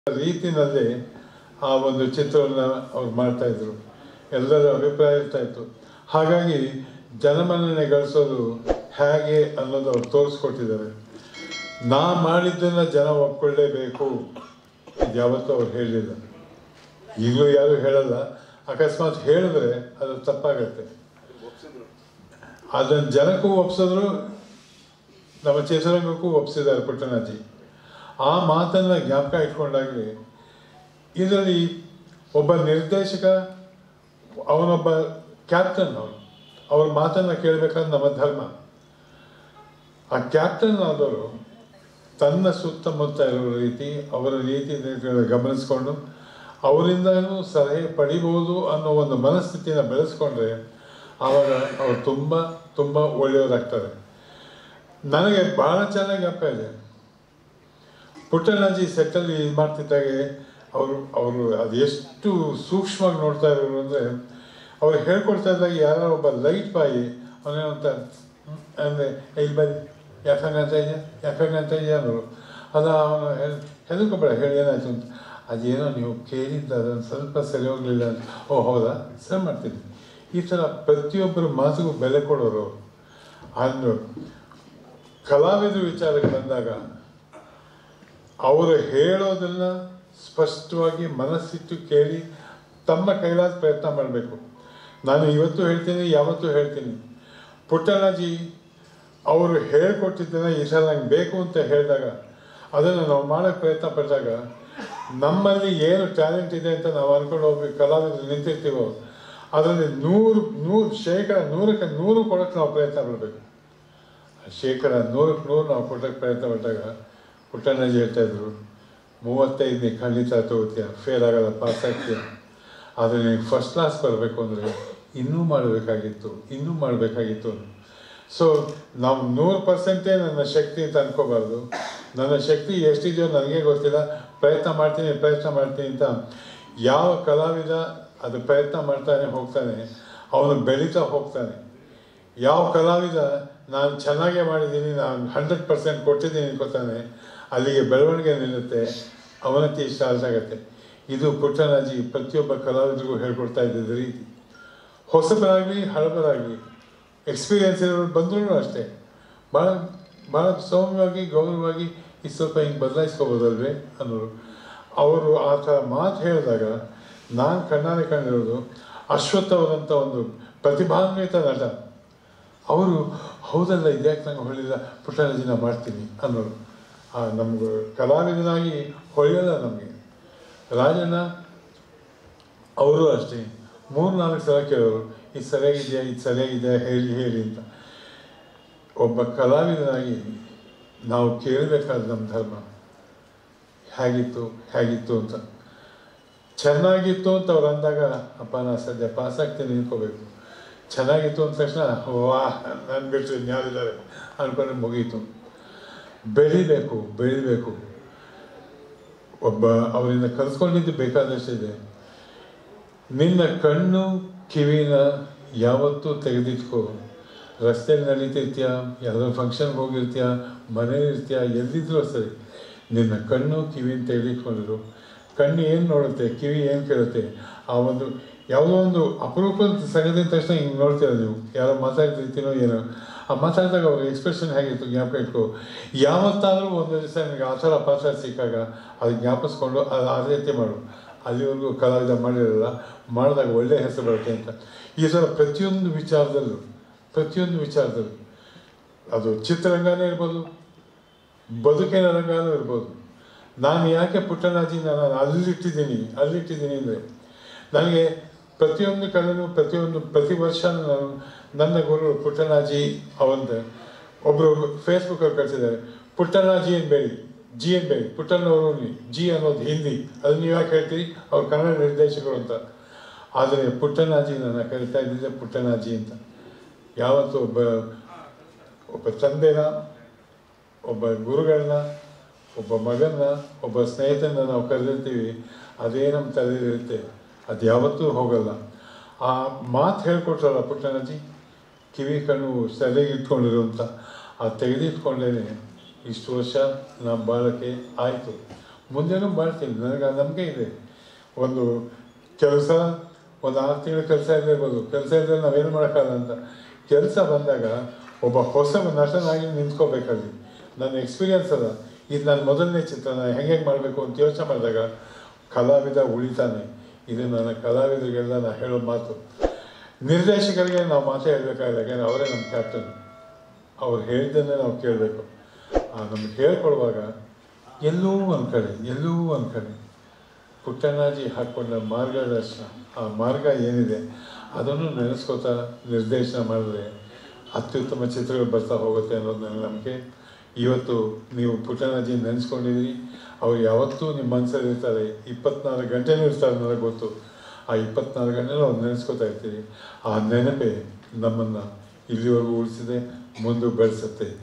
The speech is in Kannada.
ರೀತಿನಲ್ಲಿ ಆ ಒಂದು ಚಿತ್ರವನ್ನು ಅವ್ರು ಮಾಡ್ತಾ ಇದ್ರು ಎಲ್ಲರ ಅಭಿಪ್ರಾಯ ಇರ್ತಾ ಇತ್ತು ಹಾಗಾಗಿ ಜನಮನ್ನಣೆ ಗಳಿಸೋದು ಹೇಗೆ ಅನ್ನೋದು ಅವ್ರು ತೋರಿಸ್ಕೊಟ್ಟಿದ್ದಾರೆ ನಾ ಮಾಡಿದ್ದನ್ನು ಜನ ಒಪ್ಕೊಳ್ಳೇಬೇಕು ಇದು ಯಾವತ್ತೂ ಅವ್ರು ಹೇಳಲಿಲ್ಲ ಈಗಲೂ ಯಾರು ಹೇಳಲ್ಲ ಅಕಸ್ಮಾತ್ ಹೇಳಿದ್ರೆ ಅದು ತಪ್ಪಾಗತ್ತೆ ಅದನ್ನು ಜನಕ್ಕೂ ಒಪ್ಸಿದ್ರು ನಮ್ಮ ಚೇಸರಂಗಕ್ಕೂ ಒಪ್ಸಿದ್ದಾರೆ ಪುಟ್ಟಣಾಜಿ ಆ ಮಾತನ್ನು ಜ್ಞಾಪಕ ಇಟ್ಕೊಂಡಾಗಲಿ ಇದರಲ್ಲಿ ಒಬ್ಬ ನಿರ್ದೇಶಕ ಅವನೊಬ್ಬ ಕ್ಯಾಪ್ಟನ್ ಅವನು ಅವ್ರ ಮಾತನ್ನು ಕೇಳಬೇಕಾದ್ರೆ ನಮ್ಮ ಧರ್ಮ ಆ ಕ್ಯಾಪ್ಟನ್ ಆದವರು ತನ್ನ ಸುತ್ತಮುತ್ತ ಇರೋ ರೀತಿ ಅವರ ರೀತಿ ನೀತಿಗಳನ್ನು ಗಮನಿಸ್ಕೊಂಡು ಅವರಿಂದಲೂ ಸಲಹೆ ಪಡಿಬೋದು ಅನ್ನೋ ಒಂದು ಮನಸ್ಥಿತಿನ ಬೆಳೆಸ್ಕೊಂಡ್ರೆ ಆವಾಗ ಅವರು ತುಂಬ ತುಂಬ ಒಳ್ಳೆಯವರಾಗ್ತಾರೆ ನನಗೆ ಬಹಳ ಚೆನ್ನಾಗಿ ಜ್ಞಾಪಕ ಇದೆ ಪುಟ್ಟಣ್ಣಾಜಿ ಸೆಟ್ಟಲ್ಲಿ ಇದು ಮಾಡ್ತಿದ್ದಾಗೆ ಅವರು ಅವರು ಅದು ಎಷ್ಟು ಸೂಕ್ಷ್ಮವಾಗಿ ನೋಡ್ತಾ ಇರೋರು ಅಂದರೆ ಅವ್ರು ಹೇಳ್ಕೊಡ್ತಾ ಇದ್ದಾಗ ಯಾರೋ ಒಬ್ಬ ಲೈಟ್ ಬಾಯಿ ಅವನೇನಂತ ಅಂದರೆ ಇಲ್ಲಿ ಬನ್ನಿ ಯಾಕೆ ಹಂಗಂತ ಇದೆಯಾ ಯಾಕೆ ಹಂಗಂತ ಇದೆಯಾ ಅನ್ನೋರು ಅದು ಅವನು ಹೆದರ್ಕೊಬೇಡ ಹೇಳಿ ಏನಾಯ್ತು ಅಂತ ಅದೇನೋ ನೀವು ಕೇಳಿದ್ದ ಅದನ್ನು ಸ್ವಲ್ಪ ಸರಿ ಹೋಗಲಿಲ್ಲ ಅಂತ ಓ ಹೌದಾ ಸರಿ ಮಾಡ್ತೀನಿ ಈ ಥರ ಪ್ರತಿಯೊಬ್ಬರ ಮಾತಿಗೂ ಬೆಲೆ ಕೊಡೋರು ಅಂದು ಕಲಾವಿದರು ವಿಚಾರಕ್ಕೆ ಬಂದಾಗ ಅವರು ಹೇಳೋದನ್ನ ಸ್ಪಷ್ಟವಾಗಿ ಮನಸ್ಸಿಟ್ಟು ಕೇಳಿ ತಮ್ಮ ಕೈಲಾದ ಪ್ರಯತ್ನ ಮಾಡಬೇಕು ನಾನು ಇವತ್ತು ಹೇಳ್ತೀನಿ ಯಾವತ್ತೂ ಹೇಳ್ತೀನಿ ಪುಟ್ಟಣ್ಣಾಜಿ ಅವರು ಹೇಳ್ಕೊಟ್ಟಿದ್ದನ್ನ ಈ ಸಲ ನಂಗೆ ಬೇಕು ಅಂತ ಹೇಳಿದಾಗ ಅದನ್ನು ನಾವು ಮಾಡೋಕ್ಕೆ ಪ್ರಯತ್ನ ಪಟ್ಟಾಗ ನಮ್ಮಲ್ಲಿ ಏನು ಟ್ಯಾಲೆಂಟ್ ಇದೆ ಅಂತ ನಾವು ಅನ್ಕೊಂಡು ಹೋಗಿ ಕಲಾವಿದರು ನಿಂತಿರ್ತೀವೋ ಅದರಲ್ಲಿ ನೂರು ನೂರು ಶೇಕಡ ನೂರಕ್ಕೆ ನೂರು ಕೊಡೋಕ್ಕೆ ನಾವು ಪ್ರಯತ್ನ ಪಡಬೇಕು ಶೇಕಡ ನೂರಕ್ಕೆ ನೂರು ನಾವು ಕೊಡೋಕ್ಕೆ ಪ್ರಯತ್ನ ಪಟ್ಟಾಗ ಪುಟ್ಟಣ್ಣಜಿ ಹೇಳ್ತಾ ಇದ್ರು ಮೂವತ್ತೈದು ಖಂಡಿತ ತಗೋತೀಯ ಫೇಲ್ ಆಗಲ್ಲ ಪಾಸ್ ಆಗ್ತೀಯ ಆದರೆ ನಿನಗೆ ಫಸ್ಟ್ ಕ್ಲಾಸ್ ಬರಬೇಕು ಅಂದರೆ ಇನ್ನೂ ಮಾಡಬೇಕಾಗಿತ್ತು ಇನ್ನೂ ಮಾಡಬೇಕಾಗಿತ್ತು ಸೊ ನಾವು ನೂರು ಪರ್ಸೆಂಟೇ ನನ್ನ ಶಕ್ತಿ ಅಂತ ಅನ್ಕೋಬಾರ್ದು ನನ್ನ ಶಕ್ತಿ ಎಷ್ಟಿದೆಯೋ ನನಗೆ ಗೊತ್ತಿಲ್ಲ ಪ್ರಯತ್ನ ಮಾಡ್ತೀನಿ ಪ್ರಯತ್ನ ಮಾಡ್ತೀನಿ ಅಂತ ಯಾವ ಕಲಾವಿದ ಅದು ಪ್ರಯತ್ನ ಮಾಡ್ತಾನೆ ಹೋಗ್ತಾನೆ ಅವನು ಬೆಳೀತಾ ಹೋಗ್ತಾನೆ ಯಾವ ಕಲಾವಿದ ನಾನು ಚೆನ್ನಾಗೇ ಮಾಡಿದ್ದೀನಿ ನಾನು ಹಂಡ್ರೆಡ್ ಪರ್ಸೆಂಟ್ ಕೊಟ್ಟಿದ್ದೀನಿ ಅನ್ಕೋತಾನೆ ಅಲ್ಲಿಗೆ ಬೆಳವಣಿಗೆ ನಿಲ್ಲುತ್ತೆ ಅವನತಿ ಸ್ಟಾರ್ಟ್ ಆಗುತ್ತೆ ಇದು ಪುಟ್ಟನಾಜಿ ಪ್ರತಿಯೊಬ್ಬ ಕಲಾವಿದರಿಗೂ ಹೇಳ್ಕೊಡ್ತಾ ಇದ್ದಿದ್ದ ರೀತಿ ಹೊಸಬರಾಗಲಿ ಹಳಬರಾಗಲಿ ಎಕ್ಸ್ಪೀರಿಯನ್ಸ್ ಇರೋರು ಬಂದರೂ ಅಷ್ಟೇ ಭಾಳ ಭಾಳ ಸೌಮ್ಯವಾಗಿ ಗೌರವವಾಗಿ ಈ ಸ್ವಲ್ಪ ಹಿಂಗೆ ಬದಲಾಯಿಸ್ಕೋಬೋದಲ್ವೇ ಅನ್ನೋರು ಅವರು ಆ ಥರ ಮಾತು ಹೇಳಿದಾಗ ನಾನು ಕಣ್ಣಾರೆ ಕಂಡಿರೋದು ಅಶ್ವಥ್ ಅವರಂಥ ಒಂದು ಪ್ರತಿಭಾನ್ವಿತ ನಟ ಅವರು ಹೌದಲ್ಲ ಇದ್ಯಾಕೆ ನಂಗೆ ಹೊಳಿಲ್ಲ ಪುಟ್ಟರಾಜಿನ ಮಾಡ್ತೀನಿ ಅನ್ನೋರು ಆ ನಮ್ಗೆ ಕಲಾವಿದನಾಗಿ ಹೊಳೆಯಲ್ಲ ನಮಗೆ ರಾಜನ ಅವರು ಅಷ್ಟೇ ಮೂರು ನಾಲ್ಕು ಸಲ ಕೇಳೋರು ಇದು ಸರಿಯಾಗಿದೆಯಾ ಇದು ಸರಿಯಾಗಿದೆಯಾ ಹೇಳಿ ಹೇಳಿ ಅಂತ ಒಬ್ಬ ಕಲಾವಿದನಾಗಿ ನಾವು ಕೇಳಬೇಕಾದ ನಮ್ಮ ಧರ್ಮ ಹೇಗಿತ್ತು ಹೇಗಿತ್ತು ಅಂತ ಚೆನ್ನಾಗಿತ್ತು ಅಂತ ಅವ್ರು ಅಂದಾಗ ಅಪ್ಪ ನಾ ಸದ್ಯ ಪಾಸ್ ಆಗ್ತೀನಿ ನಿಂತ್ಕೋಬೇಕು ಚೆನ್ನಾಗಿತ್ತು ಅಂದ ತಕ್ಷಣ ವಾ ನಾನು ಬಿಟ್ಟರೆ ಇನ್ಯಾರಿದ್ದಾರೆ ಅನ್ಕೊಂಡ್ರೆ ಮುಗೀತು ಬೆಳಿಬೇಕು ಬೆಳಿಬೇಕು ಒಬ್ಬ ಅವರಿಂದ ಕಲ್ತ್ಕೊಂಡಿದ್ದು ಬೇಕಾದಷ್ಟಿದೆ ನಿನ್ನ ಕಣ್ಣು ಕಿವಿನ ಯಾವತ್ತೂ ತೆಗೆದಿಟ್ಕೋ ರಸ್ತೆಯಲ್ಲಿ ನಡೀತಿರ್ತೀಯ ಯಾವುದೋ ಫಂಕ್ಷನ್ಗೆ ಹೋಗಿರ್ತೀಯ ಮನೇಲಿ ಇರ್ತೀಯ ಎಲ್ಲಿದ್ರೂ ಸರಿ ನಿನ್ನ ಕಣ್ಣು ಕಿವಿನ ತೆಗೆದಿಟ್ಕೊಂಡಿರು ಕಣ್ಣು ಏನು ನೋಡುತ್ತೆ ಕಿವಿ ಏನು ಕೇಳುತ್ತೆ ಆ ಒಂದು ಯಾವುದೋ ಒಂದು ಅಪರೂಪದ ಸಂಗತಿ ತಕ್ಷಣ ಹಿಂಗೆ ನೋಡ್ತೀರ ನೀವು ಯಾರೋ ಮಾತಾಡ್ತಿರ್ತೀನೋ ಏನೋ ಆ ಮಾತಾಡಿದಾಗ ಅವ್ರ ಎಕ್ಸ್ಪ್ರೆಷನ್ ಹೇಗಿತ್ತು ಜ್ಞಾಪಕ ಇಟ್ಕೋ ಯಾವತ್ತಾದರೂ ಒಂದು ದಿವಸ ನಿನಗೆ ಆ ಥರ ಪಾತ್ರ ಸಿಕ್ಕಾಗ ಅದು ಜ್ಞಾಪಿಸ್ಕೊಂಡು ಅದು ಆ ರೀತಿ ಮಾಡು ಅಲ್ಲಿವರೆಗೂ ಕಲಾವಿದ ಮಾಡಿರಲ್ಲ ಮಾಡಿದಾಗ ಒಳ್ಳೆಯ ಹೆಸರು ಬರುತ್ತೆ ಅಂತ ಈ ಥರ ಪ್ರತಿಯೊಂದು ವಿಚಾರದಲ್ಲೂ ಪ್ರತಿಯೊಂದು ವಿಚಾರದಲ್ಲೂ ಅದು ಚಿತ್ರರಂಗನೇ ಇರ್ಬೋದು ಬದುಕಿನ ರಂಗನೂ ಇರ್ಬೋದು ನಾನು ಯಾಕೆ ಪುಟ್ಟನಾಜಿನ ನಾನು ಅಲ್ಲಿಟ್ಟಿದ್ದೀನಿ ಅಲ್ಲಿಟ್ಟಿದ್ದೀನಿ ಅಂದರೆ ನನಗೆ ಪ್ರತಿಯೊಂದು ಕಡೆಯೂ ಪ್ರತಿಯೊಂದು ಪ್ರತಿ ವರ್ಷ ನಾನು ನನ್ನ ಗುರು ಪುಟ್ಟನಾಜಿ ಅವಂತ ಒಬ್ಬರು ಫೇಸ್ಬುಕ್ಕಲ್ಲಿ ಕಳಿಸಿದ್ದಾರೆ ಪುಟ್ಟನಾಜಿ ಅನ್ಬೇಡಿ ಜಿ ಅನ್ಬೇಡಿ ಪುಟ್ಟನವರು ಜಿ ಅನ್ನೋದು ಹಿಂದಿ ಅದು ನೀವು ಯಾಕೆ ಹೇಳ್ತೀರಿ ಅವ್ರು ಕನ್ನಡ ನಿರ್ದೇಶಕರು ಅಂತ ಆದರೆ ಪುಟ್ಟನಾಜಿ ನನ್ನ ಕರಿತಾ ಇದ್ದಿದ್ದೆ ಪುಟ್ಟನಾಜಿ ಅಂತ ಯಾವತ್ತು ಒಬ್ಬ ಒಬ್ಬ ತಂದೆನ ಒಬ್ಬ ಗುರುಗಳನ್ನ ಒಬ್ಬ ಮಗನ ಒಬ್ಬ ಸ್ನೇಹಿತನ ನಾವು ಕರೆದಿರ್ತೀವಿ ಅದೇ ನಮ್ಮ ತಲೆಯಲ್ಲಿರುತ್ತೆ ಅದು ಯಾವತ್ತೂ ಹೋಗಲ್ಲ ಆ ಮಾತು ಹೇಳ್ಕೊಟ್ರಲ್ಲ ಪುಟ್ಟಣಜಿ ಕಿವಿ ಕಣ್ಣು ಸರಿಯಾಗಿ ಇಟ್ಕೊಂಡಿರು ಅಂತ ಆ ತೆಗೆದಿಟ್ಕೊಂಡೇ ಇಷ್ಟು ವರ್ಷ ನಮ್ಮ ಬಾಳಕೆ ಆಯಿತು ಮುಂದೆನೂ ಮಾಡ್ತೀನಿ ನನಗೆ ಆ ನಂಬಿಕೆ ಇದೆ ಒಂದು ಕೆಲಸ ಒಂದು ಆರು ತಿಂಗಳು ಕೆಲಸ ಇರಲಿರ್ಬೋದು ಕೆಲಸ ಇದ್ದರೆ ನಾವೇನು ಮಾಡೋಕ್ಕಾಗಲ್ಲ ಅಂತ ಕೆಲಸ ಬಂದಾಗ ಒಬ್ಬ ಹೊಸ ನಟನಾಗಿ ನಿಂತ್ಕೋಬೇಕಲ್ಲಿ ನನ್ನ ಎಕ್ಸ್ಪೀರಿಯನ್ಸ್ ಅದ ಇದು ನನ್ನ ಮೊದಲನೇ ಚಿತ್ರ ನಾನು ಹೆಂಗೆ ಹೆಂಗೆ ಮಾಡಬೇಕು ಅಂತ ಯೋಚನೆ ಮಾಡಿದಾಗ ಕಲಾವಿದ ಉಳಿತಾನೆ ಇದು ನನ್ನ ಕಲಾವಿದರಿಗೆಲ್ಲ ನಾನು ಹೇಳೋ ಮಾತು ನಿರ್ದೇಶಕರಿಗೆ ನಾವು ಮಾತೇ ಹೇಳಬೇಕಾಗಿಲ್ಲ ಯಾಕೆಂದರೆ ಅವರೇ ನಮ್ಮ ಕ್ಯಾಪ್ಟನ್ ಅವ್ರು ಹೇಳಿದ್ದನ್ನೇ ನಾವು ಕೇಳಬೇಕು ನಮ್ಗೆ ಹೇಳ್ಕೊಡುವಾಗ ಎಲ್ಲೂ ಒಂದು ಕಡೆ ಎಲ್ಲೂ ಒಂದು ಕಡೆ ಪುಟ್ಟಣ್ಣಾಜಿ ಹಾಕ್ಕೊಂಡ ಮಾರ್ಗದರ್ಶನ ಆ ಮಾರ್ಗ ಏನಿದೆ ಅದನ್ನು ನೆನೆಸ್ಕೋತಾ ನಿರ್ದೇಶನ ಮಾಡಿದ್ರೆ ಅತ್ಯುತ್ತಮ ಚಿತ್ರಗಳು ಬರ್ತಾ ಹೋಗುತ್ತೆ ಅನ್ನೋದು ನನ್ನ ನಂಬಿಕೆ ಇವತ್ತು ನೀವು ಪುಟ್ಟಣ್ಣಾಜಿ ನೆನೆಸ್ಕೊಂಡಿದ್ದೀರಿ ಅವ್ರು ಯಾವತ್ತೂ ನಿಮ್ಮ ಮನಸ್ಸಲ್ಲಿ ಇರ್ತಾರೆ ಇಪ್ಪತ್ನಾಲ್ಕು ಗಂಟೆನೂ ಇರ್ತಾರೆ ನನಗೆ ಗೊತ್ತು ಆ ಇಪ್ಪತ್ನಾಲ್ಕು ಗಂಟೆನೂ ಅವ್ರು ನೆನೆಸ್ಕೋತಾ ಇರ್ತೀರಿ ಆ ನೆನಪೇ ನಮ್ಮನ್ನು ಇಲ್ಲಿವರೆಗೂ ಉಳಿಸಿದೆ ಮುಂದೆ ಬೆಳೆಸುತ್ತೆ